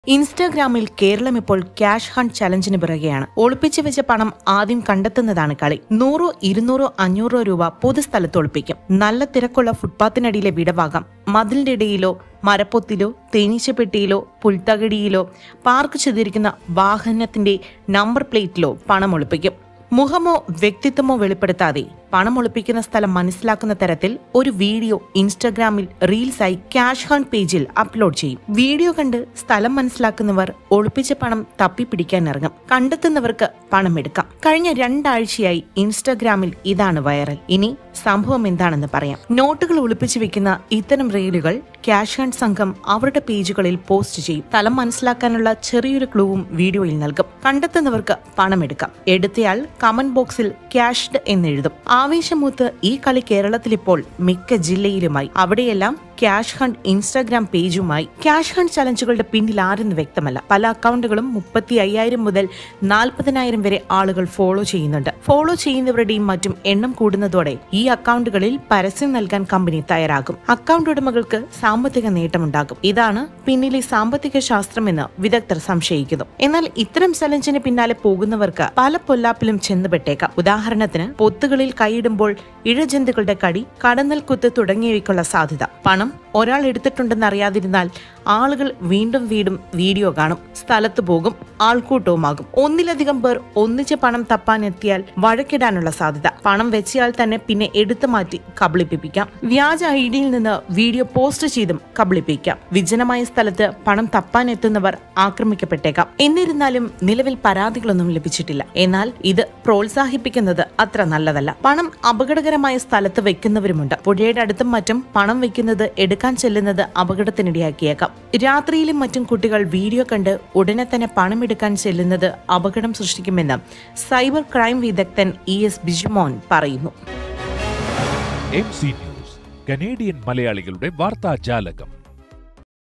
ഇൻസ്റ്റാഗ്രാമിൽ കേരളം ഇപ്പോൾ cash hunt ചലഞ്ചിന് പിറകെയാണ് ഒളിപ്പിച്ചു വെച്ച പണം ആദ്യം കണ്ടെത്തുന്നതാണ് കളി നൂറോ ഇരുന്നൂറോ അഞ്ഞൂറോ രൂപ പൊതുസ്ഥലത്ത് ഒളിപ്പിക്കും നല്ല തിരക്കുള്ള ഫുട്പാത്തിനടിയിലെ വിടവാകാം മതിലിന്റെ ഇടയിലോ മരപ്പൊത്തിലോ തേനീച്ചപ്പെട്ടിയിലോ പുൽത്തകടിയിലോ പാർക്ക് ചെയ്തിരിക്കുന്ന വാഹനത്തിന്റെ നമ്പർ പ്ലേറ്റിലോ പണം ഒളിപ്പിക്കും മുഖമോ വ്യക്തിത്വമോ വെളിപ്പെടുത്താതെ പണം ഒളിപ്പിക്കുന്ന സ്ഥലം മനസ്സിലാക്കുന്ന തരത്തിൽ ഒരു വീഡിയോ ഇൻസ്റ്റഗ്രാമിൽ റീൽസായി ക്യാഷ് ഹണ്ട് പേജിൽ അപ്ലോഡ് ചെയ്യും വീഡിയോ കണ്ട് സ്ഥലം മനസ്സിലാക്കുന്നവർ ഒളിപ്പിച്ച പണം തപ്പിപ്പിടിക്കാൻ ഇറങ്ങും കണ്ടെത്തുന്നവർക്ക് പണം എടുക്കാം കഴിഞ്ഞ രണ്ടാഴ്ചയായി ഇൻസ്റ്റഗ്രാമിൽ ഇതാണ് വൈറൽ ഇനി സംഭവം എന്താണെന്ന് പറയാം നോട്ടുകൾ ഒളിപ്പിച്ചു വെക്കുന്ന ഇത്തരം റീലുകൾ ക്യാഷ് ഹണ്ട് സംഘം അവരുടെ പേജുകളിൽ പോസ്റ്റ് ചെയ്യും സ്ഥലം മനസ്സിലാക്കാനുള്ള ചെറിയൊരു ക്ലൂവും വീഡിയോയിൽ നൽകും കണ്ടെത്തുന്നവർക്ക് പണം എടുക്കാം എടുത്തയാൾ കമന്റ് ബോക്സിൽ ക്യാഷ്ഡ് എന്നെഴുതും ആവേശമൂത്ത് ഈ കളി കേരളത്തിൽ ഇപ്പോൾ മിക്ക ജില്ലയിലുമായി അവിടെയെല്ലാം ക്യാഷ് ഹണ്ട് ഇൻസ്റ്റാഗ്രാം പേജുമായി ക്യാഷ് ഹണ്ട് ചലഞ്ചുകളുടെ പിന്നിൽ ആരെന്ന് വ്യക്തമല്ല പല അക്കൗണ്ടുകളും മുപ്പത്തി അയ്യായിരം മുതൽ നാൽപ്പതിനായിരം വരെ ആളുകൾ ഫോളോ ചെയ്യുന്നുണ്ട് ഫോളോ ചെയ്യുന്നവരുടെയും മറ്റും എണ്ണം കൂടുന്നതോടെ ഈ അക്കൗണ്ടുകളിൽ പരസ്യം നൽകാൻ കമ്പനി തയ്യാറാകും അക്കൗണ്ട് ഉടമകൾക്ക് സാമ്പത്തിക നേട്ടമുണ്ടാകും ഇതാണ് പിന്നിലെ സാമ്പത്തിക ശാസ്ത്രമെന്ന് വിദഗ്ധർ സംശയിക്കുന്നു എന്നാൽ ഇത്തരം ചലഞ്ചിന് പിന്നാലെ പോകുന്നവർക്ക് പല പൊല്ലാപ്പിലും ചെന്നുപെട്ടേക്കാം ഉദാഹരണത്തിന് പൊത്തുകളിൽ കൈയിടുമ്പോൾ ഇഴജന്തുക്കളുടെ കടി കടന്നൽ കുത്ത് തുടങ്ങിയവയ്ക്കുള്ള സാധ്യത പണം ഒരാൾ എടുത്തിട്ടുണ്ടെന്ന് അറിയാതിരുന്നാൽ ആളുകൾ വീണ്ടും വീണ്ടും വീഡിയോ കാണും സ്ഥലത്ത് പോകും ആൾക്കൂട്ടവുമാകും ഒന്നിലധികം പേർ ഒന്നിച്ച് പണം തപ്പാനെത്തിയാൽ വഴക്കിടാനുള്ള സാധ്യത പണം വെച്ചയാൾ തന്നെ പിന്നെ എടുത്തു മാറ്റി കബളിപ്പിക്കാം വ്യാജ ഐഡിയിൽ നിന്ന് വീഡിയോ പോസ്റ്റ് ചെയ്തും കബളിപ്പിക്കാം വിജനമായ സ്ഥലത്ത് പണം തപ്പാനെത്തുന്നവർ ആക്രമിക്കപ്പെട്ടേക്കാം എന്നിരുന്നാലും നിലവിൽ പരാതികളൊന്നും ലഭിച്ചിട്ടില്ല എന്നാൽ ഇത് പ്രോത്സാഹിപ്പിക്കുന്നത് അത്ര നല്ലതല്ല പണം അപകടകരമായ സ്ഥലത്ത് വെക്കുന്നവരുമുണ്ട് പുഴയുടെ അടുത്തും മറ്റും പണം വെക്കുന്നത് എടുക്കാൻ ചെല്ലുന്നത് അപകടത്തിനിടയാക്കിയേക്കാം രാത്രിയിലും മറ്റും കുട്ടികൾ വീഡിയോ കണ്ട് ഉടനെ തന്നെ പണമെടുക്കാൻ ചെല്ലുന്നത് അപകടം സൃഷ്ടിക്കുമെന്ന് സൈബർ ക്രൈം വിദഗ്ധൻ ഇ എസ് ബിജുമോൻ പറയുന്നു എം സി ന്യൂസ് കനേഡിയൻ മലയാളികളുടെ വാർത്താജാലകം